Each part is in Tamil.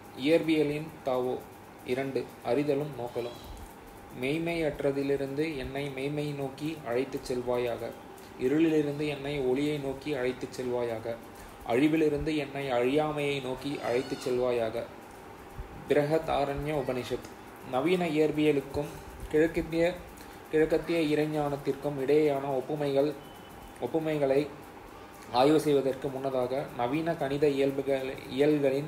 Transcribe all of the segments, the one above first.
இயற்பியலின் தாவோ இரண்டு அறிதலும் நோக்கலும் மெய்மையற்றதிலிருந்து என்னை மெய்மை நோக்கி அழைத்துச் செல்வாயாக இருளிலிருந்து என்னை ஒளியை நோக்கி அழைத்துச் செல்வாயாக அழிவிலிருந்து என்னை அழியாமையை நோக்கி அழைத்துச் செல்வாயாக பிரகத் ஆரண்ய உபனிஷத் நவீன இயற்பியலுக்கும் கிழக்கத்திய கிழக்கத்திய இறைஞானத்திற்கும் இடையேயான ஒப்புமைகள் ஒப்புமைகளை ஆய்வு செய்வதற்கு முன்னதாக நவீன கணித இயல்புகள் இயல்களின்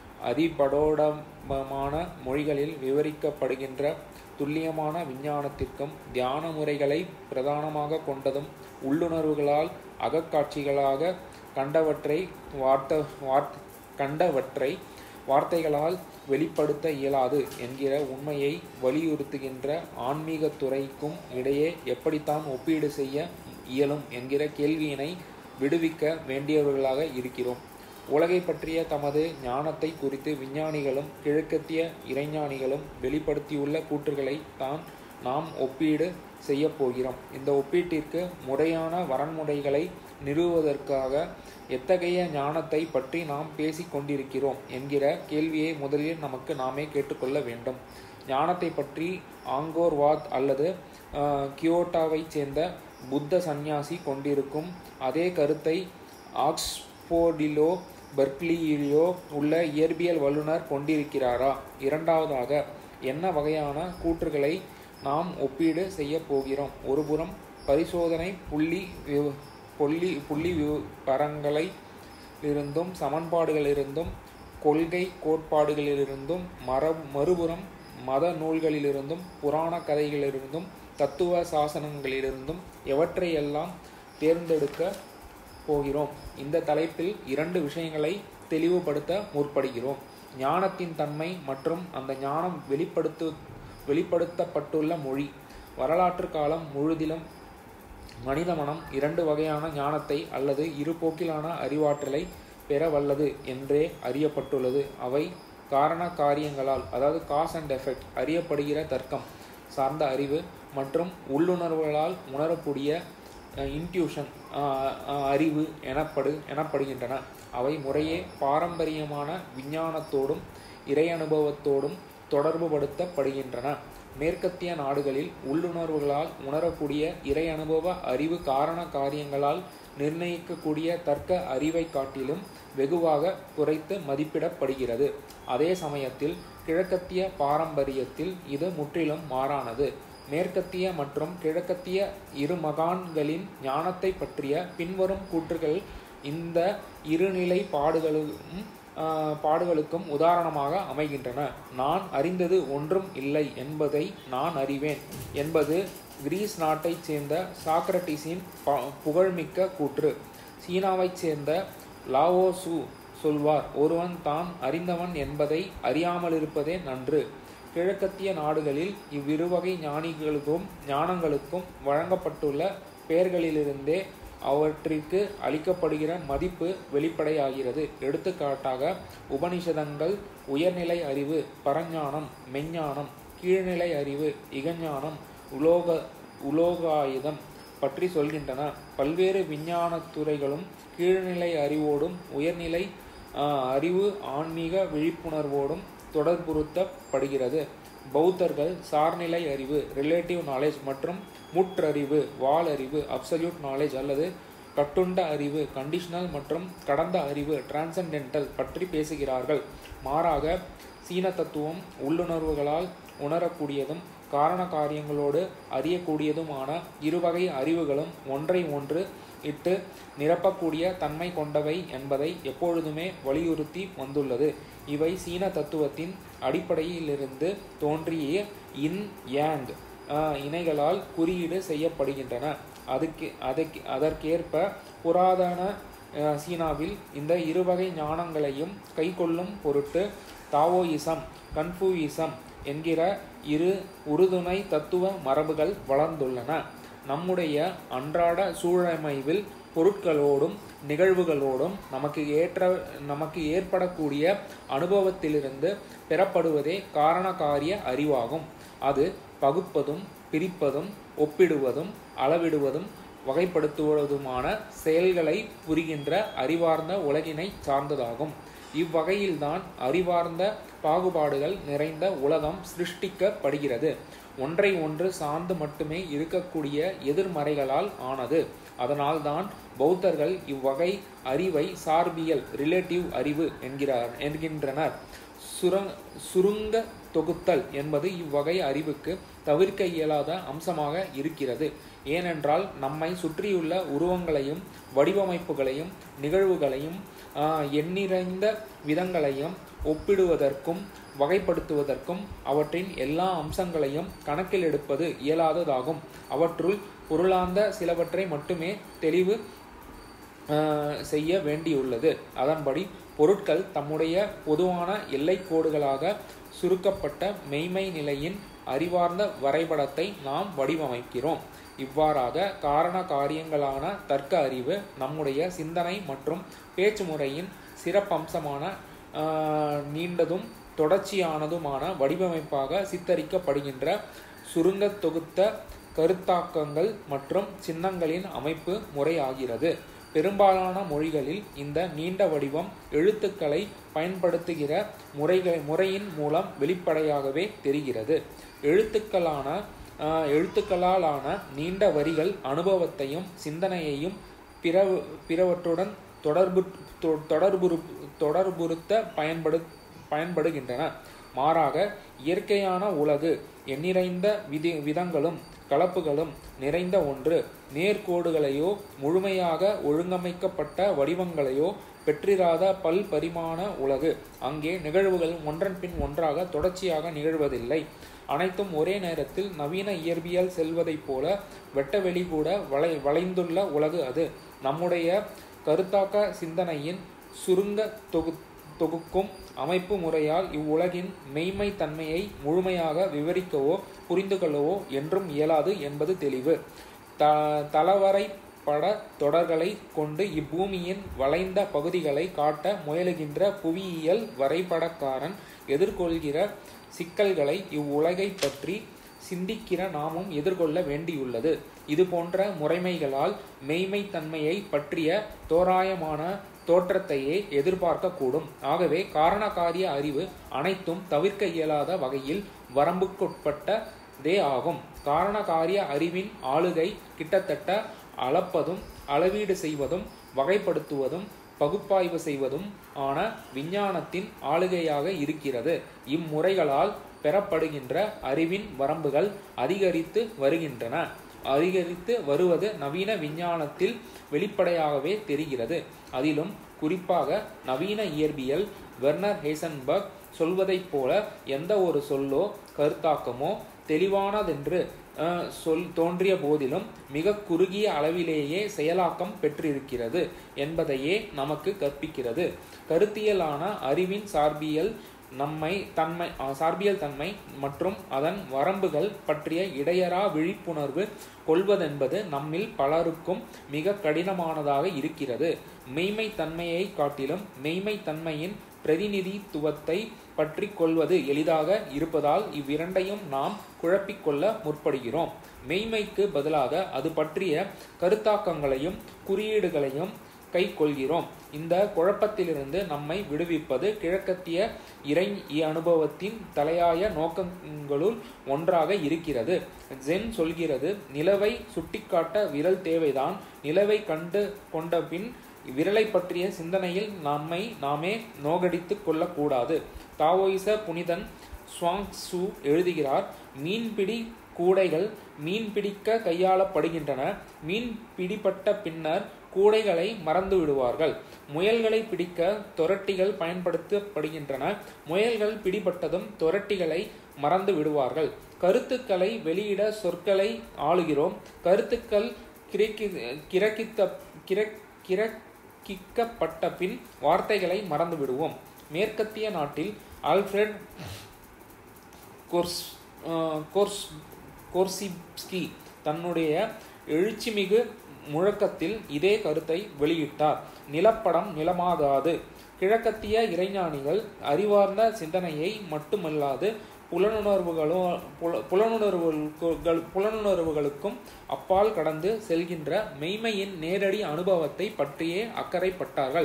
அதிபடோடமான மொழிகளில் விவரிக்கப்படுகின்ற துல்லியமான விஞ்ஞானத்திற்கும் தியான முறைகளை பிரதானமாக கொண்டதும் உள்ளுணர்வுகளால் அகக்காட்சிகளாக கண்டவற்றை வார்த்த வார்த் கண்டவற்றை வார்த்தைகளால் வெளிப்படுத்த இயலாது என்கிற உண்மையை வலியுறுத்துகின்ற ஆன்மீகத் துறைக்கும் இடையே எப்படித்தான் ஒப்பீடு செய்ய இயலும் என்கிற கேள்வியினை விடுவிக்க வேண்டியவர்களாக இருக்கிறோம் உலகை பற்றிய தமது ஞானத்தை குறித்து விஞ்ஞானிகளும் கிழக்கத்திய இறைஞானிகளும் வெளிப்படுத்தியுள்ள கூற்றுகளை தான் நாம் ஒப்பீடு செய்ய போகிறோம் இந்த ஒப்பீட்டிற்கு முறையான வரன்முறைகளை நிறுவுவதற்காக எத்தகைய ஞானத்தை பற்றி நாம் பேசிக் கொண்டிருக்கிறோம் என்கிற கேள்வியை முதலில் நமக்கு நாமே கேட்டுக்கொள்ள வேண்டும் ஞானத்தை பற்றி ஆங்கோர் வாத் அல்லது கியோட்டாவைச் சேர்ந்த புத்த சந்நியாசி கொண்டிருக்கும் அதே கருத்தை ஆக்ஸ்போர்டிலோ பெர்க்லியிலோ உள்ள இயற்பியல் வல்லுநர் கொண்டிருக்கிறாரா இரண்டாவதாக என்ன வகையான கூற்றுகளை நாம் ஒப்பீடு செய்ய போகிறோம் ஒருபுறம் பரிசோதனை புள்ளி புள்ளி புள்ளி பரங்களை இருந்தும் சமன்பாடுகளிலிருந்தும் கொள்கை கோட்பாடுகளிலிருந்தும் மர மறுபுறம் மத நூல்களிலிருந்தும் புராண கதைகளிலிருந்தும் தத்துவ சாசனங்களிலிருந்தும் எவற்றையெல்லாம் தேர்ந்தெடுக்க போகிறோம் இந்த தலைப்பில் இரண்டு விஷயங்களை தெளிவுபடுத்த முற்படுகிறோம் ஞானத்தின் தன்மை மற்றும் அந்த ஞானம் வெளிப்படுத்து வெளிப்படுத்தப்பட்டுள்ள மொழி வரலாற்று காலம் முழுதிலும் மனித மனம் இரண்டு வகையான ஞானத்தை அல்லது இருபோக்கிலான அறிவாற்றலை பெற வல்லது என்றே அறியப்பட்டுள்ளது அவை காரண காரியங்களால் அதாவது காஸ் அண்ட் எஃபெக்ட் அறியப்படுகிற தர்க்கம் சார்ந்த அறிவு மற்றும் உள்ளுணர்வுகளால் உணரக்கூடிய இன்ட்யூஷன் அறிவு எனப்படு எனப்படுகின்றன அவை முறையே பாரம்பரியமான விஞ்ஞானத்தோடும் இறை அனுபவத்தோடும் தொடர்புபடுத்தப்படுகின்றன மேற்கத்திய நாடுகளில் உள்ளுணர்வுகளால் உணரக்கூடிய இறை அனுபவ அறிவு காரண காரியங்களால் நிர்ணயிக்கக்கூடிய தர்க்க அறிவை காட்டிலும் வெகுவாக குறைத்து மதிப்பிடப்படுகிறது அதே சமயத்தில் கிழக்கத்திய பாரம்பரியத்தில் இது முற்றிலும் மாறானது மேற்கத்திய மற்றும் கிழக்கத்திய இரு மகான்களின் ஞானத்தை பற்றிய பின்வரும் கூற்றுகள் இந்த இருநிலை பாடுகளும் பாடுகளுக்கும் உதாரணமாக அமைகின்றன நான் அறிந்தது ஒன்றும் இல்லை என்பதை நான் அறிவேன் என்பது கிரீஸ் நாட்டைச் சேர்ந்த சாக்ரட்டிஸின் புகழ்மிக்க கூற்று சீனாவைச் சேர்ந்த லாவோசு சொல்வார் ஒருவன் தான் அறிந்தவன் என்பதை அறியாமலிருப்பதே நன்று கிழக்கத்திய நாடுகளில் இவ்விருவகை ஞானிகளுக்கும் ஞானங்களுக்கும் வழங்கப்பட்டுள்ள பெயர்களிலிருந்தே அவற்றிற்கு அளிக்கப்படுகிற மதிப்பு வெளிப்படையாகிறது எடுத்துக்காட்டாக உபனிஷதங்கள் உயர்நிலை அறிவு பரஞானம் மெஞ்ஞானம் கீழ்நிலை அறிவு இகஞானம் உலோக உலோகாயுதம் பற்றி சொல்கின்றன பல்வேறு விஞ்ஞான துறைகளும் கீழ்நிலை அறிவோடும் உயர்நிலை அறிவு ஆன்மீக விழிப்புணர்வோடும் தொடர்புறுத்தப்படுகிறது பௌத்தர்கள் சார்நிலை அறிவு ரிலேட்டிவ் நாலேஜ் மற்றும் முற்றறிவு வாலறிவு அப்சல்யூட் நாலேஜ் அல்லது கட்டுண்ட அறிவு கண்டிஷனல் மற்றும் கடந்த அறிவு டிரான்சென்டென்டல் பற்றி பேசுகிறார்கள் மாறாக சீன தத்துவம் உள்ளுணர்வுகளால் உணரக்கூடியதும் காரண காரியங்களோடு அறியக்கூடியதுமான இருவகை அறிவுகளும் ஒன்றை ஒன்று இட்டு நிரப்பக்கூடிய தன்மை கொண்டவை என்பதை எப்பொழுதுமே வலியுறுத்தி வந்துள்ளது இவை சீன தத்துவத்தின் அடிப்படையிலிருந்து தோன்றிய இன் யாங் இணைகளால் குறியீடு செய்யப்படுகின்றன அதுக்கு அதற்கு அதற்கேற்ப புராதன சீனாவில் இந்த இருவகை ஞானங்களையும் கைக்கொள்ளும் பொருட்டு தாவோயிசம் கன்ஃபூயிசம் என்கிற இரு உறுதுணை தத்துவ மரபுகள் வளர்ந்துள்ளன நம்முடைய அன்றாட சூழமைவில் பொருட்களோடும் நிகழ்வுகளோடும் நமக்கு ஏற்ற நமக்கு ஏற்படக்கூடிய அனுபவத்திலிருந்து பெறப்படுவதே காரண காரிய அறிவாகும் அது பகுப்பதும் பிரிப்பதும் ஒப்பிடுவதும் அளவிடுவதும் வகைப்படுத்துவதுமான செயல்களை புரிகின்ற அறிவார்ந்த உலகினை சார்ந்ததாகும் இவ்வகையில்தான் அறிவார்ந்த பாகுபாடுகள் நிறைந்த உலகம் சிருஷ்டிக்கப்படுகிறது ஒன்றை ஒன்று சார்ந்து மட்டுமே இருக்கக்கூடிய எதிர்மறைகளால் ஆனது அதனால்தான் பௌத்தர்கள் இவ்வகை அறிவை சார்பியல் ரிலேட்டிவ் அறிவு என்கிறார் என்கின்றனர் சுரங் சுருங்க தொகுத்தல் என்பது இவ்வகை அறிவுக்கு தவிர்க்க இயலாத அம்சமாக இருக்கிறது ஏனென்றால் நம்மை சுற்றியுள்ள உருவங்களையும் வடிவமைப்புகளையும் நிகழ்வுகளையும் ஆஹ், எண்ணிறைந்த விதங்களையும் ஒப்பிடுவதற்கும் வகைப்படுத்துவதற்கும் அவற்றின் எல்லா அம்சங்களையும் கணக்கில் எடுப்பது இயலாததாகும் அவற்றுள் பொருளார்ந்த சிலவற்றை மட்டுமே தெளிவு ஆஹ், செய்ய வேண்டியுள்ளது அதன்படி பொருட்கள் தம்முடைய பொதுவான எல்லைக்கோடுகளாக சுருக்கப்பட்ட மெய்மை நிலையின் அறிவார்ந்த வரைபடத்தை நாம் வடிவமைக்கிறோம் இவ்வாறாக காரண காரியங்களான தர்க்க அறிவு நம்முடைய சிந்தனை மற்றும் பேச்சு முறையின் சிறப்பம்சமான ஆஹ், நீண்டதும் தொடர்ச்சியானதுமான வடிவமைப்பாக சித்தரிக்கப்படுகின்ற சுருங்கத் தொகுத்த கருத்தாக்கங்கள் மற்றும் சின்னங்களின் அமைப்பு முறையாகிறது பெரும்பாலான மொழிகளில் இந்த நீண்ட வடிவம் எழுத்துக்களை பயன்படுத்துகிற முறைகள் முறையின் மூலம் வெளிப்படையாகவே தெரிகிறது எழுத்துக்களான ஆஹ், எழுத்துக்களாலான நீண்ட வரிகள் அனுபவத்தையும் சிந்தனையையும் பிற பிறவற்றுடன் தொடர்பு தொ- தொடர்புறு தொடர்புறுத்த பயன்படு பயன்படுகின்றன மாறாக இயற்கையான உலகு எண்ணிறைந்த விதி விதங்களும் கலப்புகளும் நிறைந்த ஒன்று நேர்கோடுகளையோ முழுமையாக ஒழுங்கமைக்கப்பட்ட வடிவங்களையோ பெற்றிராத பல்பரிமாண உலகு அங்கே நிகழ்வுகள் ஒன்றன் பின் ஒன்றாக தொடர்ச்சியாக நிகழ்வதில்லை அனைத்தும் ஒரே நேரத்தில் நவீன இயற்பியல் செல்வதைப் போல வெட்டவெளி கூட வளை வளைந்துள்ள உலகு அது நம்முடைய கருத்தாக்க சிந்தனையின் சுருங்க தொகு தொகுக்கும் அமைப்பு முறையால் இவ்வுலகின் மெய்மை தன்மையை முழுமையாக விவரிக்கவோ புரிந்து கொள்ளவோ என்றும் இயலாது என்பது தெளிவு த தளவரை பட தொடர்களை கொண்டு இப்பூமியின் வளைந்த பகுதிகளை காட்ட முயலுகின்ற புவியியல் வரைபடக்காரன் எதிர்கொள்கிற சிக்கல்களை இவ்வுலகை பற்றி சிந்திக்கிற நாமும் எதிர்கொள்ள வேண்டியுள்ளது இது போன்ற முறைமைகளால் மெய்மை தன்மையை பற்றிய தோராயமான தோற்றத்தையே எதிர்பார்க்கக்கூடும் ஆகவே காரண காரிய அறிவு அனைத்தும் தவிர்க்க இயலாத வகையில் வரம்புக்குட்பட்டதே ஆகும் காரண காரிய அறிவின் ஆளுகை கிட்டத்தட்ட அளப்பதும் அளவீடு செய்வதும் வகைப்படுத்துவதும் பகுப்பாய்வு செய்வதும் ஆன விஞ்ஞானத்தின் ஆளுகையாக இருக்கிறது இம்முறைகளால் பெறப்படுகின்ற அறிவின் வரம்புகள் அதிகரித்து வருகின்றன அதிகரித்து வருவது நவீன விஞ்ஞானத்தில் வெளிப்படையாகவே தெரிகிறது அதிலும் குறிப்பாக நவீன இயற்பியல் வெர்னர் ஹேசன்பர்க் சொல்வதைப் போல எந்த ஒரு சொல்லோ கருத்தாக்கமோ தெளிவானதென்று அஹ், சொல் தோன்றிய போதிலும் மிக குறுகிய அளவிலேயே செயலாக்கம் பெற்றிருக்கிறது என்பதையே நமக்கு கற்பிக்கிறது கருத்தியலான அறிவின் சார்பியல் நம்மை தன்மை அஹ், சார்பியல் தன்மை மற்றும் அதன் வரம்புகள் பற்றிய இடையறா விழிப்புணர்வு கொள்வதென்பது நம்மில் பலருக்கும் மிக கடினமானதாக இருக்கிறது மெய்மை தன்மையை காட்டிலும் மெய்மை தன்மையின் பிரதிநிதித்துவத்தை பற்றி கொள்வது எளிதாக இருப்பதால் இவ்விரண்டையும் நாம் குழப்பிக்கொள்ள முற்படுகிறோம் மெய்மைக்கு பதிலாக அது பற்றிய கருத்தாக்கங்களையும் குறியீடுகளையும் கை கொள்கிறோம் இந்த குழப்பத்திலிருந்து நம்மை விடுவிப்பது கிழக்கத்திய இறை அனுபவத்தின் தலையாய நோக்கங்களுள் ஒன்றாக இருக்கிறது ஜென் சொல்கிறது நிலவை சுட்டிக்காட்ட விரல் தேவைதான் நிலவை கண்டு கொண்ட பின் விரலை பற்றிய சிந்தனையில் நம்மை நாமே நோகடித்துக் கொள்ளக்கூடாது தாவோயிச புனிதன் ஸ்வாங் சு எழுதுகிறார் மீன்பிடி கூடைகள் மீன் பிடிக்க கையாளப்படுகின்றன மீன் பிடிபட்ட பின்னர் கூடைகளை மறந்து விடுவார்கள் முயல்களை பிடிக்க தொரட்டிகள் பயன்படுத்தப்படுகின்றன முயல்கள் பிடிபட்டதும் தொரட்டிகளை மறந்து விடுவார்கள் கருத்துக்களை வெளியிட சொற்களை ஆளுகிறோம் கருத்துக்கள் கிரக்கி கிரக்கித்த கிர கிரக்கிக்கப்பட்ட பின் வார்த்தைகளை மறந்து விடுவோம் மேற்கத்திய நாட்டில் ஆல்ஃபிரட் கோர்ஸ் கோர்ஸ் கோர்சிப்ஸ்கி தன்னுடைய எழுச்சிமிகு முழக்கத்தில் இதே கருத்தை வெளியிட்டார் நிலப்படம் நிலமாகாது கிழக்கத்திய இறைஞானிகள் அறிவார்ந்த சிந்தனையை மட்டுமல்லாது புலனுணர்வுகளும் புல புலனுணர்வுகள் புலனுணர்வுகளுக்கும் அப்பால் கடந்து செல்கின்ற மெய்மையின் நேரடி அனுபவத்தை பற்றியே அக்கறைப்பட்டார்கள்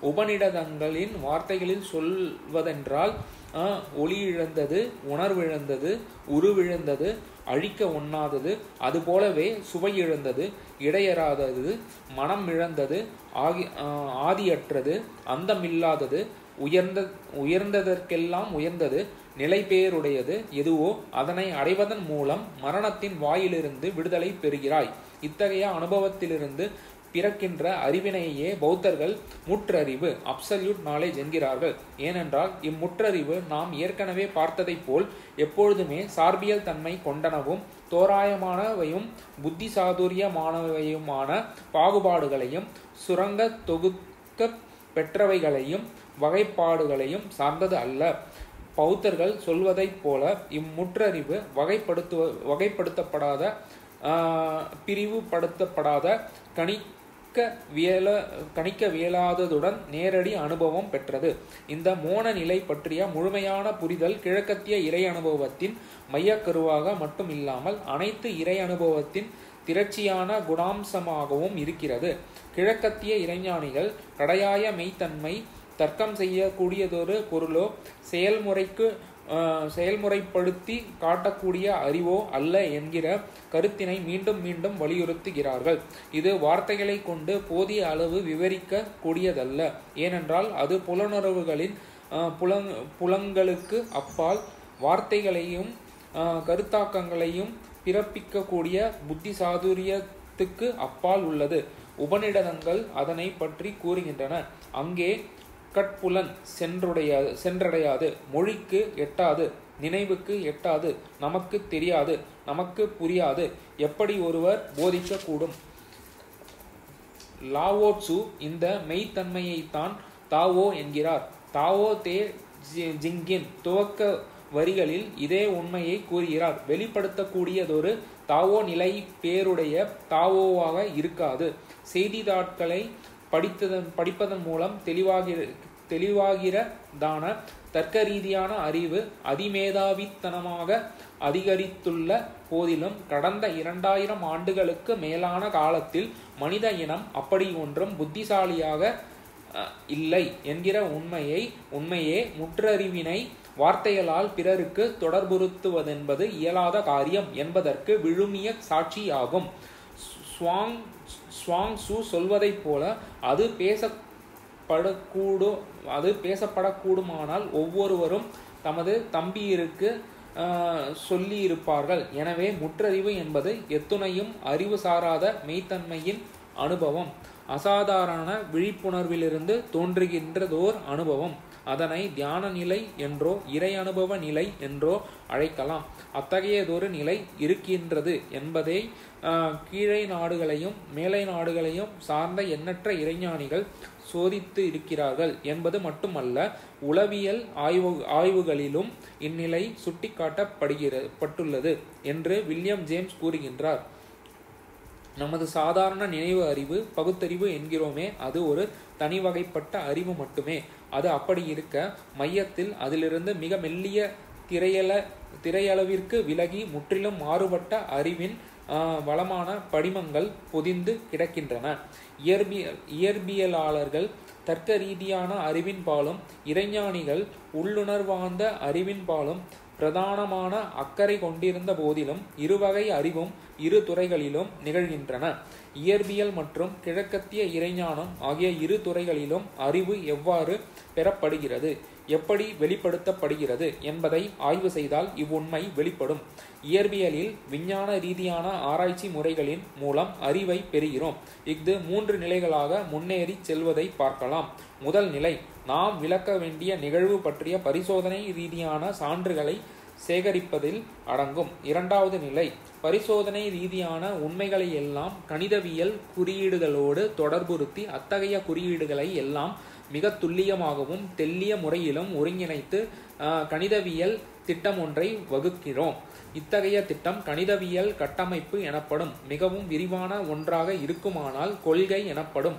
உபநிடதங்களின் வார்த்தைகளில் சொல்வதென்றால் ஆஹ், ஒளி இழந்தது உணர்விழந்தது உருவிழந்தது அழிக்க ஒண்ணாதது அதுபோலவே சுவை இழந்தது இடையறாதது மனம் இழந்தது ஆகி ஆஹ், ஆதியற்றது அந்தமில்லாதது உயர்ந்த உயர்ந்ததற்கெல்லாம் உயர்ந்தது நிலைபேருடையது எதுவோ அதனை அடைவதன் மூலம் மரணத்தின் வாயிலிருந்து விடுதலை பெறுகிறாய் இத்தகைய அனுபவத்திலிருந்து பிறக்கின்ற அறிவினையே பௌத்தர்கள் முற்றறிவு அப்சல்யூட் நாலேஜ் என்கிறார்கள் ஏனென்றால் இம்முற்றறிவு நாம் ஏற்கனவே பார்த்ததைப் போல் எப்பொழுதுமே சார்பியல் தன்மை கொண்டனவும் தோராயமானவையும் புத்தி சாதுரியமானவையுமான பாகுபாடுகளையும் சுரங்க தொகுக்க பெற்றவைகளையும் வகைப்பாடுகளையும் சார்ந்தது அல்ல பௌத்தர்கள் சொல்வதைப் போல இம்முற்றறிவு வகைப்படுத்துவ வகைப்படுத்தப்படாத ஆஹ், பிரிவுபடுத்தப்படாத கணிக்க வியல கணிக்க வியலாததுடன் நேரடி அனுபவம் பெற்றது இந்த மோன நிலை பற்றிய முழுமையான புரிதல் கிழக்கத்திய இறை அனுபவத்தின் மையக்கருவாக மட்டும் இல்லாமல் அனைத்து இறை அனுபவத்தின் திரட்சியான குணாம்சமாகவும் இருக்கிறது கிழக்கத்திய இறைஞானிகள் கடையாய மெய்த்தன்மை தர்க்கம் செய்யக்கூடியதொரு பொருளோ செயல்முறைக்கு ஆஹ், செயல்முறைப்படுத்தி காட்டக்கூடிய அறிவோ அல்ல என்கிற கருத்தினை மீண்டும் மீண்டும் வலியுறுத்துகிறார்கள் இது வார்த்தைகளை கொண்டு போதிய அளவு விவரிக்க கூடியதல்ல ஏனென்றால் அது புலனுணர்வுகளின் ஆஹ், புலங் புலங்களுக்கு அப்பால் வார்த்தைகளையும் ஆஹ், கருத்தாக்கங்களையும் பிறப்பிக்கக்கூடிய புத்தி சாதுரியத்துக்கு அப்பால் உள்ளது உபநிடதங்கள் அதனை பற்றி கூறுகின்றன அங்கே கட்புலன் சென்றுடையாது சென்றடையாது மொழிக்கு எட்டாது நினைவுக்கு எட்டாது நமக்கு தெரியாது நமக்கு புரியாது எப்படி ஒருவர் போதிக்கக்கூடும் லாவோட்சு இந்த மெய்த்தன்மையைத்தான் தாவோ என்கிறார் தாவோ தே ஜி- ஜிங்கின் துவக்க வரிகளில் இதே உண்மையை கூறுகிறார் வெளிப்படுத்தக்கூடியதொரு தாவோ நிலை பேருடைய தாவோவாக இருக்காது செய்தித்தாட்களை படித்ததன் படிப்பதன் மூலம் தெளிவாகிற தெளிவாகிறதான தர்க்க ரீதியான அறிவு அதிமேதாவித்தனமாக அதிகரித்துள்ள போதிலும் கடந்த இரண்டாயிரம் ஆண்டுகளுக்கு மேலான காலத்தில் மனித இனம் அப்படி ஒன்றும் புத்திசாலியாக அஹ், இல்லை என்கிற உண்மையை உண்மையே முற்றறிவினை வார்த்தைகளால் பிறருக்கு தொடர்புறுத்துவதென்பது இயலாத காரியம் என்பதற்கு விழுமிய சாட்சியாகும் ஸ்வாங் ஸ்வாங் சு சொல்வதைப் போல அது பேசப்படக்கூடும் அது பேசப்படக்கூடுமானால் ஒவ்வொருவரும் தமது தம்பியிற்கு ஆஹ், சொல்லியிருப்பார்கள் எனவே முற்றறிவு என்பது எத்துணையும் அறிவு சாராத மெய்த்தன்மையின் அனுபவம் அசாதாரண விழிப்புணர்விலிருந்து தோன்றுகின்றதோர் அனுபவம் அதனை தியான நிலை என்றோ இறை அனுபவ நிலை என்றோ அழைக்கலாம் அத்தகையதொரு நிலை இருக்கின்றது என்பதை ஆஹ், கீழை நாடுகளையும் மேலை நாடுகளையும் சார்ந்த எண்ணற்ற இறைஞானிகள் சோதித்து இருக்கிறார்கள் என்பது மட்டுமல்ல உளவியல் ஆய்வு ஆய்வுகளிலும் இந்நிலை சுட்டிக்காட்டப்படுகிறது பட்டுள்ளது என்று வில்லியம் ஜேம்ஸ் கூறுகின்றார் நமது சாதாரண நினைவு அறிவு பகுத்தறிவு என்கிறோமே அது ஒரு தனி வகைப்பட்ட அறிவு மட்டுமே அது அப்படி இருக்க மையத்தில் அதிலிருந்து மிக மெல்லிய திரையள திரையளவிற்கு விலகி முற்றிலும் மாறுபட்ட அறிவின் ஆஹ், வளமான படிமங்கள் பொதிந்து கிடக்கின்றன இயற்பியல் இயற்பியலாளர்கள் தர்க்க ரீதியான அறிவின் பாலும் இறைஞானிகள் உள்ளுணர்வார்ந்த அறிவின் பாலும் பிரதானமான அக்கறை கொண்டிருந்த போதிலும் இருவகை அறிவும் இரு துறைகளிலும் நிகழ்கின்றன இயற்பியல் மற்றும் கிழக்கத்திய இறைஞானம் ஆகிய இரு துறைகளிலும் அறிவு எவ்வாறு பெறப்படுகிறது எப்படி வெளிப்படுத்தப்படுகிறது என்பதை ஆய்வு செய்தால் இவ்வுண்மை வெளிப்படும் இயற்பியலில் விஞ்ஞான ரீதியான ஆராய்ச்சி முறைகளின் மூலம் அறிவை பெறுகிறோம் இஃது மூன்று நிலைகளாக முன்னேறி செல்வதை பார்க்கலாம் முதல் நிலை நாம் விளக்க வேண்டிய நிகழ்வு பற்றிய பரிசோதனை ரீதியான சான்றுகளை சேகரிப்பதில் அடங்கும் இரண்டாவது நிலை பரிசோதனை ரீதியான உண்மைகளை எல்லாம் கணிதவியல் குறியீடுகளோடு தொடர்புறுத்தி அத்தகைய குறியீடுகளை எல்லாம் மிக துல்லியமாகவும் தெல்லிய முறையிலும் ஒருங்கிணைத்து ஆஹ், கணிதவியல் திட்டம் ஒன்றை வகுக்கிறோம் இத்தகைய திட்டம் கணிதவியல் கட்டமைப்பு எனப்படும் மிகவும் விரிவான ஒன்றாக இருக்குமானால் கொள்கை எனப்படும்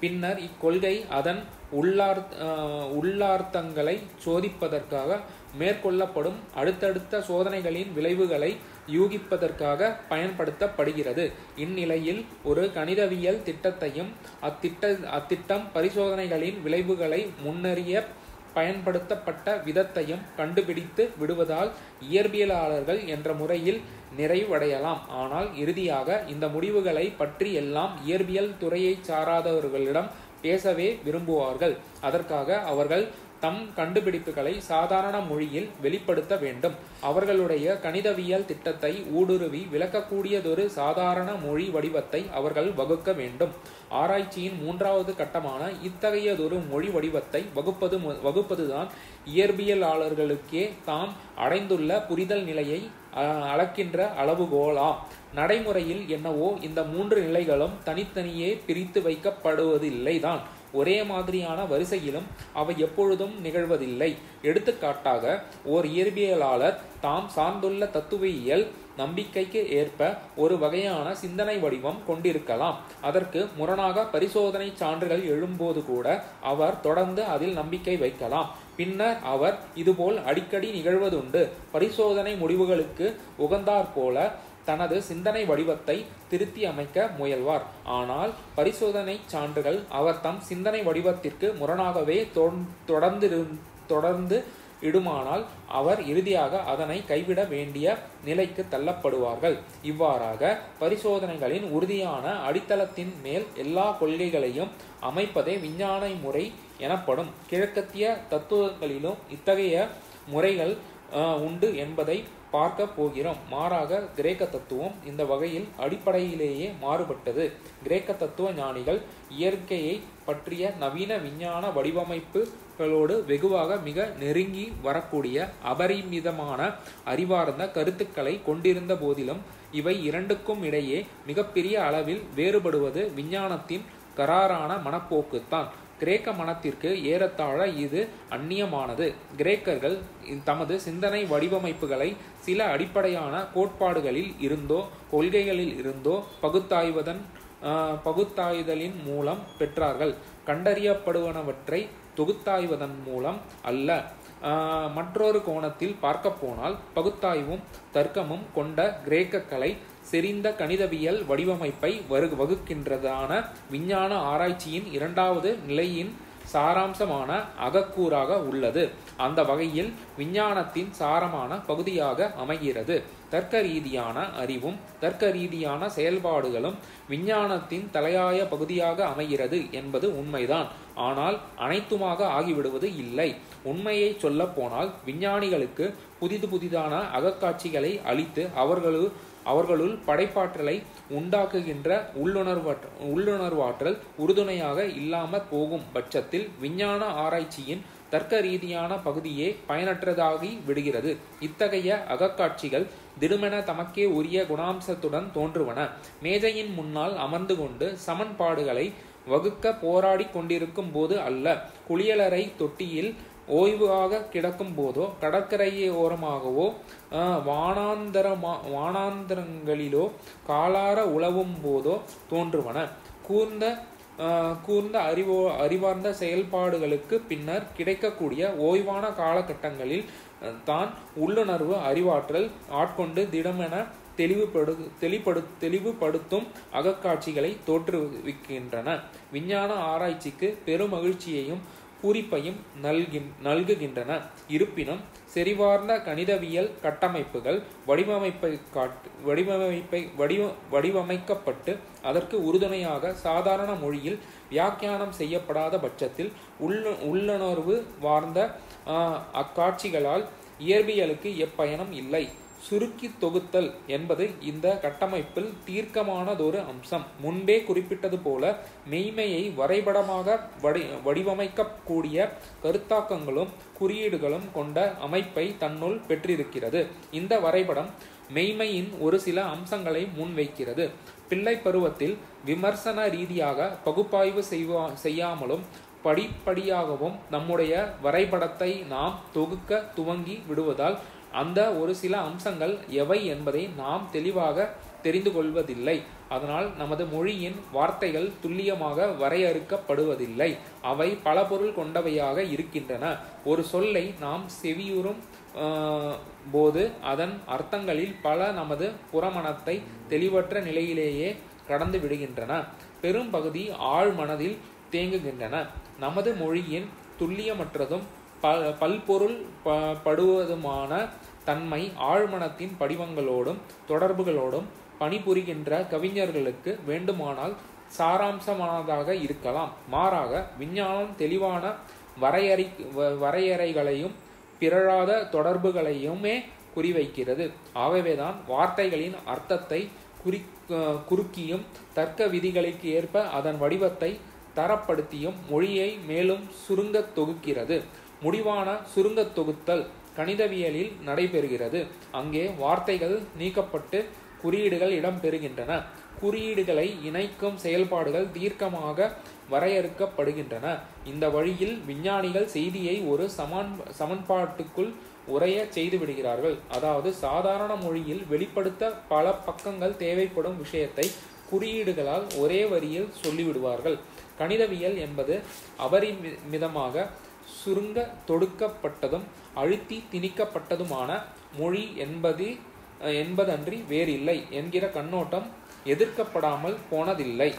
பின்னர் இக்கொள்கை அதன் உள்ளார் அஹ், உள்ளார்த்தங்களை சோதிப்பதற்காக மேற்கொள்ளப்படும் அடுத்தடுத்த சோதனைகளின் விளைவுகளை யூகிப்பதற்காக பயன்படுத்தப்படுகிறது இந்நிலையில் ஒரு கணிதவியல் திட்டத்தையும் அத்திட்ட அத்திட்டம் பரிசோதனைகளின் விளைவுகளை முன்னறிய பயன்படுத்தப்பட்ட விதத்தையும் கண்டுபிடித்து விடுவதால் இயற்பியலாளர்கள் என்ற முறையில் நிறைவடையலாம் ஆனால் இறுதியாக இந்த முடிவுகளை பற்றி எல்லாம் இயற்பியல் துறையைச் சாராதவர்களிடம் பேசவே விரும்புவார்கள் அதற்காக அவர்கள் தம் கண்டுபிடிப்புகளை சாதாரண மொழியில் வெளிப்படுத்த வேண்டும் அவர்களுடைய கணிதவியல் திட்டத்தை ஊடுருவி விளக்கக்கூடியதொரு சாதாரண மொழி வடிவத்தை அவர்கள் வகுக்க வேண்டும் ஆராய்ச்சியின் மூன்றாவது கட்டமான இத்தகையதொரு மொழி வடிவத்தை வகுப்பது மு- வகுப்பதுதான் இயற்பியலாளர்களுக்கே தாம் அடைந்துள்ள புரிதல் நிலையை அஹ், அளக்கின்ற அளவுகோலாம் நடைமுறையில் என்னவோ இந்த மூன்று நிலைகளும் தனித்தனியே பிரித்து வைக்கப்படுவதில்லைதான் ஒரே மாதிரியான வரிசையிலும் அவை எப்பொழுதும் நிகழ்வதில்லை எடுத்துக்காட்டாக ஓர் இயற்பியலாளர் தாம் சார்ந்துள்ள தத்துவியல் நம்பிக்கைக்கு ஏற்ப ஒரு வகையான சிந்தனை வடிவம் கொண்டிருக்கலாம் அதற்கு முரணாக பரிசோதனை சான்றுகள் எழும்போது கூட அவர் தொடர்ந்து அதில் நம்பிக்கை வைக்கலாம் பின்னர் அவர் இதுபோல் அடிக்கடி நிகழ்வதுண்டு பரிசோதனை முடிவுகளுக்கு உகந்தாற்போல தனது சிந்தனை வடிவத்தை திருத்தி அமைக்க முயல்வார் ஆனால் பரிசோதனை சான்றுகள் அவர் தம் சிந்தனை வடிவத்திற்கு முரணாகவே தொன்- தொடர்ந்து தொடர்ந்து இடுமானால் அவர் இறுதியாக அதனை கைவிட வேண்டிய நிலைக்கு தள்ளப்படுவார்கள் இவ்வாறாக பரிசோதனைகளின் உறுதியான அடித்தளத்தின் மேல் எல்லா கொள்கைகளையும் அமைப்பதே விஞ்ஞான முறை எனப்படும் கிழக்கத்திய தத்துவங்களிலும் இத்தகைய முறைகள் அஹ், உண்டு என்பதை பார்க்க போகிறோம் மாறாக கிரேக்க தத்துவம் இந்த வகையில் அடிப்படையிலேயே மாறுபட்டது கிரேக்க தத்துவ ஞானிகள் இயற்கையை பற்றிய நவீன விஞ்ஞான வடிவமைப்புகளோடு வெகுவாக மிக நெருங்கி வரக்கூடிய அபரிமிதமான அறிவார்ந்த கருத்துக்களை கொண்டிருந்த போதிலும் இவை இரண்டுக்கும் இடையே மிகப்பெரிய அளவில் வேறுபடுவது விஞ்ஞானத்தின் கராரான மனப்போக்குத்தான் கிரேக்க மனத்திற்கு ஏறத்தாழ இது அந்நியமானது கிரேக்கர்கள் தமது சிந்தனை வடிவமைப்புகளை சில அடிப்படையான கோட்பாடுகளில் இருந்தோ கொள்கைகளில் இருந்தோ பகுத்தாய்வதன் ஆஹ், பகுத்தாய்தலின் மூலம் பெற்றார்கள் கண்டறியப்படுவனவற்றை தொகுத்தாய்வதன் மூலம் அல்ல ஆஹ், மற்றொரு கோணத்தில் பார்க்க போனால் பகுத்தாய்வும் தர்க்கமும் கொண்ட கிரேக்க கலை செறிந்த கணிதவியல் வடிவமைப்பை வரு வகுக்கின்றதான விஞ்ஞான ஆராய்ச்சியின் இரண்டாவது நிலையின் சாராம்சமான அகக்கூறாக உள்ளது அந்த வகையில் விஞ்ஞானத்தின் சாரமான பகுதியாக அமைகிறது தர்க்க ரீதியான அறிவும் தர்க்க ரீதியான செயல்பாடுகளும் விஞ்ஞானத்தின் தலையாய பகுதியாக அமைகிறது என்பது உண்மைதான் ஆனால் அனைத்துமாக ஆகிவிடுவது இல்லை உண்மையை சொல்ல போனால் விஞ்ஞானிகளுக்கு புதிது புதிதான அகக்காட்சிகளை அளித்து அவர்களு அவர்களுள் படைப்பாற்றலை உண்டாக்குகின்ற உள்ளுணர்வற்ற உள்ளுணர்வாற்றல் உறுதுணையாக இல்லாமற் போகும் பட்சத்தில் விஞ்ஞான ஆராய்ச்சியின் தர்க்க ரீதியான பகுதியே பயனற்றதாகி விடுகிறது இத்தகைய அகக்காட்சிகள் திடுமென தமக்கே உரிய குணாம்சத்துடன் தோன்றுவன மேஜையின் முன்னால் அமர்ந்து கொண்டு சமன்பாடுகளை வகுக்க போராடி கொண்டிருக்கும் போது அல்ல குளியலறை தொட்டியில் ஓய்வாக கிடக்கும் போதோ கடற்கரையோரமாகவோ ஆஹ், வானாந்தரமா வானாந்தரங்களிலோ காலார உழவும் போதோ தோன்றுவன கூர்ந்த ஆஹ், கூர்ந்த அறிவோ அறிவார்ந்த செயல்பாடுகளுக்கு பின்னர் கிடைக்கக்கூடிய ஓய்வான காலகட்டங்களில் அஹ், தான் உள்ளுணர்வு அறிவாற்றல் ஆட்கொண்டு திடமென தெளிவுபடு தெளிப்படு தெளிவுபடுத்தும் அகக்காட்சிகளை தோற்றுவிக்கின்றன விஞ்ஞான ஆராய்ச்சிக்கு பெருமகிழ்ச்சியையும் பூரிப்பையும் நல்கின் நல்குகின்றன இருப்பினும் செறிவார்ந்த கணிதவியல் கட்டமைப்புகள் வடிவமைப்பை காட்டு வடிவமைப்பை வடிவ வடிவமைக்கப்பட்டு அதற்கு உறுதுணையாக சாதாரண மொழியில் வியாக்கியானம் செய்யப்படாத பட்சத்தில் உள்ள உள்ளுணர்வு வார்ந்த ஆஹ், அக்காட்சிகளால் இயற்பியலுக்கு எப்பயனும் இல்லை சுருக்கி தொகுத்தல் என்பது இந்த கட்டமைப்பில் தீர்க்கமானதொரு அம்சம் முன்பே குறிப்பிட்டது போல மெய்மையை வரைபடமாக வடி வடிவமைக்கக்கூடிய கருத்தாக்கங்களும் குறியீடுகளும் கொண்ட அமைப்பை தன்னுள் பெற்றிருக்கிறது இந்த வரைபடம் மெய்மையின் ஒரு சில அம்சங்களை முன்வைக்கிறது பிள்ளை பருவத்தில் விமர்சன ரீதியாக பகுப்பாய்வு செய்வா செய்யாமலும் படிப்படியாகவும் நம்முடைய வரைபடத்தை நாம் தொகுக்க துவங்கி விடுவதால் அந்த ஒரு சில அம்சங்கள் எவை என்பதை நாம் தெளிவாக தெரிந்து கொள்வதில்லை அதனால் நமது மொழியின் வார்த்தைகள் துல்லியமாக வரையறுக்கப்படுவதில்லை அவை பல பொருள் கொண்டவையாக இருக்கின்றன ஒரு சொல்லை நாம் செவியுறும் ஆஹ், போது அதன் அர்த்தங்களில் பல நமது புறமனத்தை தெளிவற்ற நிலையிலேயே கடந்து விடுகின்றன பெரும் பகுதி ஆழ் மனதில் தேங்குகின்றன நமது மொழியின் துல்லியமற்றதும் ப பல்பொருள் ப படுவதுமான தன்மை ஆழ்மனத்தின் படிவங்களோடும் தொடர்புகளோடும் பணிபுரிகின்ற கவிஞர்களுக்கு வேண்டுமானால் சாராம்சமானதாக இருக்கலாம் மாறாக விஞ்ஞானம் தெளிவான வரையறை வ- வரையறைகளையும் பிறழாத தொடர்புகளையுமே குறிவைக்கிறது ஆகவேதான் வார்த்தைகளின் அர்த்தத்தை குறி அஹ் குறுக்கியும் தர்க்க விதிகளுக்கு ஏற்ப அதன் வடிவத்தை தரப்படுத்தியும் மொழியை மேலும் சுருங்கத் தொகுக்கிறது முடிவான சுருங்கத் தொகுத்தல் கணிதவியலில் நடைபெறுகிறது அங்கே வார்த்தைகள் நீக்கப்பட்டு குறியீடுகள் இடம்பெறுகின்றன குறியீடுகளை இணைக்கும் செயல்பாடுகள் தீர்க்கமாக வரையறுக்கப்படுகின்றன இந்த வழியில் விஞ்ஞானிகள் செய்தியை ஒரு சமான் சமன்பாட்டுக்குள் உரைய செய்து விடுகிறார்கள் அதாவது சாதாரண மொழியில் வெளிப்படுத்த பல பக்கங்கள் தேவைப்படும் விஷயத்தை குறியீடுகளால் ஒரே வரியில் சொல்லிவிடுவார்கள் கணிதவியல் என்பது அபரிமிதமாக சுருங்க தொடுக்கப்பட்டதும் அழுத்தி திணிக்கப்பட்டதுமான மொழி என்பது என்பதன்றி வேறில்லை என்கிற கண்ணோட்டம் எதிர்க்கப்படாமல் போனதில்லை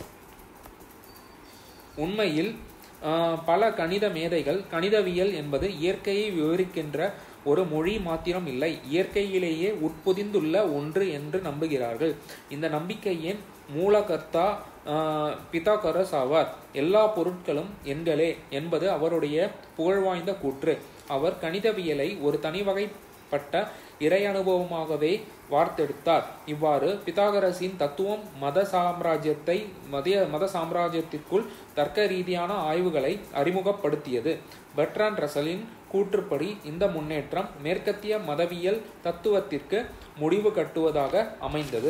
உண்மையில் ஆஹ், பல கணித மேதைகள் கணிதவியல் என்பது இயற்கையை விவரிக்கின்ற ஒரு மொழி மாத்திரம் இல்லை இயற்கையிலேயே உட்பொதிந்துள்ள ஒன்று என்று நம்புகிறார்கள் இந்த நம்பிக்கையின் மூலகர்த்தா ஆஹ், பித்தாகரஸ் ஆவார் எல்லா பொருட்களும் எண்களே என்பது அவருடைய புகழ்வாய்ந்த கூற்று அவர் கணிதவியலை ஒரு தனி வகைப்பட்ட இறை அனுபவமாகவே வார்த்தெடுத்தார் இவ்வாறு பித்தாகரஸின் தத்துவம் மத சாம்ராஜ்யத்தை மதிய மத சாம்ராஜ்யத்திற்குள் தர்க்க ரீதியான ஆய்வுகளை அறிமுகப்படுத்தியது பெர்ட்ரான் ரசலின் கூற்றுப்படி இந்த முன்னேற்றம் மேற்கத்திய மதவியல் தத்துவத்திற்கு முடிவு கட்டுவதாக அமைந்தது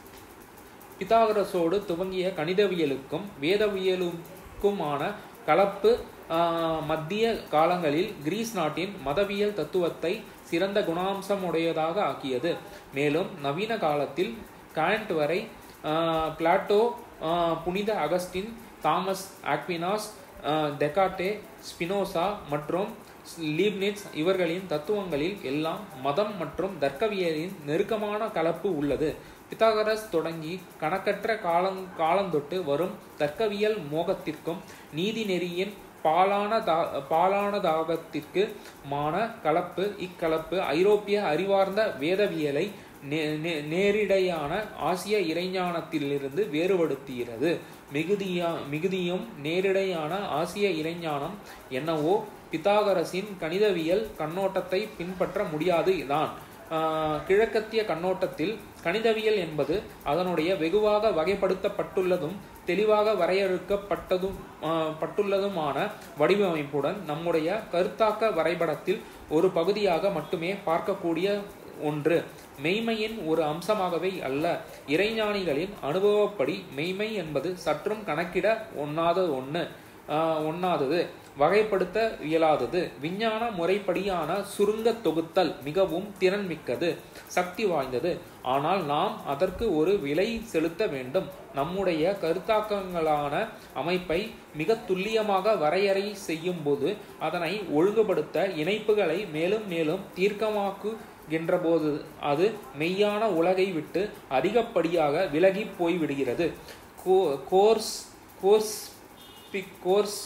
பித்தாகரஸோடு துவங்கிய கணிதவியலுக்கும் வேதவியலுக்குமான கலப்பு ஆஹ், மத்திய காலங்களில் கிரீஸ் நாட்டின் மதவியல் தத்துவத்தை சிறந்த குணாம்சமுடையதாக ஆக்கியது மேலும் நவீன காலத்தில் காண்ட் வரை ஆஹ், பிளாட்டோ ஆஹ், புனித அகஸ்டின் தாமஸ் ஆக்வினாஸ் ஆஹ், டெகாட்டே ஸ்பினோசா மற்றும் லீப்னிட்ஸ் இவர்களின் தத்துவங்களில் எல்லாம் மதம் மற்றும் தர்க்கவியலின் நெருக்கமான கலப்பு உள்ளது பித்தாகரஸ் தொடங்கி கணக்கற்ற காலங் காலந்தொட்டு வரும் தர்க்கவியல் மோகத்திற்கும் நீதி நெறியின் பாலான தா பாலானதாகத்திற்கு மான கலப்பு இக்கலப்பு ஐரோப்பிய அறிவார்ந்த வேதவியலை நே- நே- நேரிடையான ஆசிய இறைஞானத்திலிருந்து வேறுபடுத்துகிறது மிகுதியா மிகுதியும் நேரிடையான ஆசிய இறைஞானம் என்னவோ பித்தாகரஸின் கணிதவியல் கண்ணோட்டத்தை பின்பற்ற முடியாது தான் ஆஹ், கிழக்கத்திய கண்ணோட்டத்தில் கணிதவியல் என்பது அதனுடைய வெகுவாக வகைப்படுத்தப்பட்டுள்ளதும் தெளிவாக வரையறுக்கப்பட்டதும் ஆஹ், பட்டுள்ளதுமான வடிவமைப்புடன் நம்முடைய கருத்தாக்க வரைபடத்தில் ஒரு பகுதியாக மட்டுமே பார்க்கக்கூடிய ஒன்று மெய்மையின் ஒரு அம்சமாகவே அல்ல இறைஞானிகளின் அனுபவப்படி மெய்மை என்பது சற்றும் கணக்கிட ஒண்ணாத ஒன்று ஒண்ணாதது வகைப்படுத்த இயலாதது விஞ்ஞான முறைப்படியான சுருங்க தொகுத்தல் மிகவும் திறன்மிக்கது சக்தி வாய்ந்தது ஆனால் நாம் அதற்கு ஒரு விலை செலுத்த வேண்டும் நம்முடைய கருத்தாக்கங்களான அமைப்பை மிக துல்லியமாக வரையறை செய்யும் போது அதனை ஒழுங்குபடுத்த இணைப்புகளை மேலும் மேலும் தீர்க்கமாக்குகின்ற போது அது மெய்யான உலகை விட்டு அதிகப்படியாக விலகி போய்விடுகிறது கோ- கோர்ஸ் கோர்ஸ் பிக் கோர்ஸ்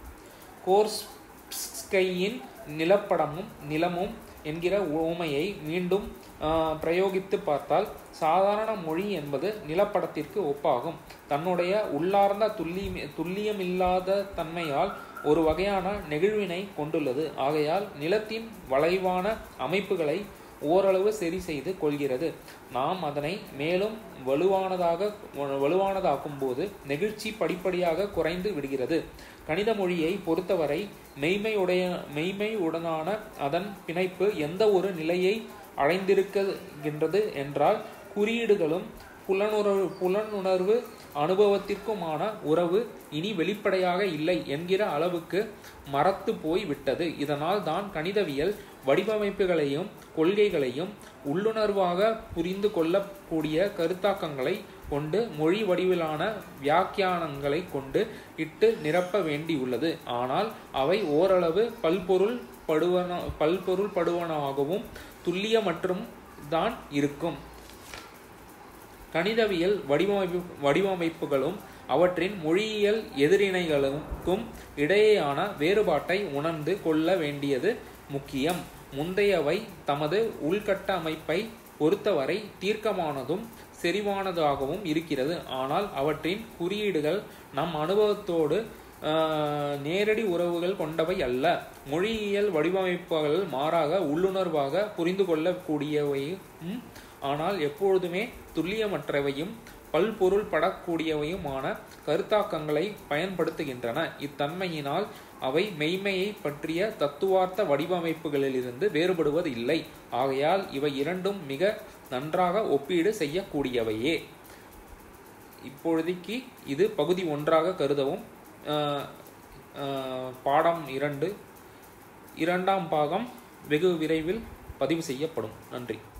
கோர்ஸ்கையின் நிலப்படமும் நிலமும் என்கிற உவமையை மீண்டும் ஆஹ், பிரயோகித்து பார்த்தால் சாதாரண மொழி என்பது நிலப்படத்திற்கு ஒப்பாகும் தன்னுடைய உள்ளார்ந்த துல்லிய துல்லியமில்லாத தன்மையால் ஒரு வகையான நெகிழ்வினை கொண்டுள்ளது ஆகையால் நிலத்தின் வளைவான அமைப்புகளை ஓரளவு சரி செய்து கொள்கிறது நாம் அதனை மேலும் வலுவானதாக வலுவானதாக்கும் போது நெகிழ்ச்சி படிப்படியாக குறைந்து விடுகிறது கணித மொழியை பொறுத்தவரை மெய்மையுடைய மெய்மையுடனான அதன் பிணைப்பு எந்த ஒரு நிலையை அடைந்திருக்கின்றது என்றால் குறியீடுகளும் புலனுணர்வு புலனுணர்வு அனுபவத்திற்குமான உறவு இனி வெளிப்படையாக இல்லை என்கிற அளவுக்கு மறத்து போய் விட்டது இதனால் தான் கணிதவியல் வடிவமைப்புகளையும் கொள்கைகளையும் உள்ளுணர்வாக புரிந்து கொள்ளக்கூடிய கருத்தாக்கங்களை கொண்டு மொழி வடிவிலான வியாக்கியானங்களை கொண்டு இட்டு நிரப்ப வேண்டியுள்ளது ஆனால் அவை ஓரளவு பல்பொருள் படுவன பல்பொருள் படுவனாகவும் துல்லியமற்றும் தான் இருக்கும் கணிதவியல் வடிவமைப்பு வடிவமைப்புகளும் அவற்றின் மொழியியல் எதிரிணைகளுக்கும் இடையேயான வேறுபாட்டை உணர்ந்து கொள்ள வேண்டியது முக்கியம் முந்தையவை தமது உள்கட்டமைப்பை பொறுத்தவரை தீர்க்கமானதும் செறிவானதாகவும் இருக்கிறது ஆனால் அவற்றின் குறியீடுகள் நம் அனுபவத்தோடு ஆஹ், நேரடி உறவுகள் கொண்டவை அல்ல மொழியியல் வடிவமைப்புகள் மாறாக உள்ளுணர்வாக புரிந்து கொள்ளக்கூடியவையும் ஆனால் எப்பொழுதுமே துல்லியமற்றவையும் பல்பொருள் படக்கூடியவையுமான கருத்தாக்கங்களை பயன்படுத்துகின்றன இத்தன்மையினால் அவை மெய்மையை பற்றிய தத்துவார்த்த வடிவமைப்புகளிலிருந்து வேறுபடுவது இல்லை ஆகையால் இவை இரண்டும் மிக நன்றாக ஒப்பீடு செய்யக்கூடியவையே இப்பொழுதைக்கு இது பகுதி ஒன்றாக கருதவும் ஆஹ், ஆஹ், பாடம் இரண்டு இரண்டாம் பாகம் வெகு விரைவில் பதிவு செய்யப்படும் நன்றி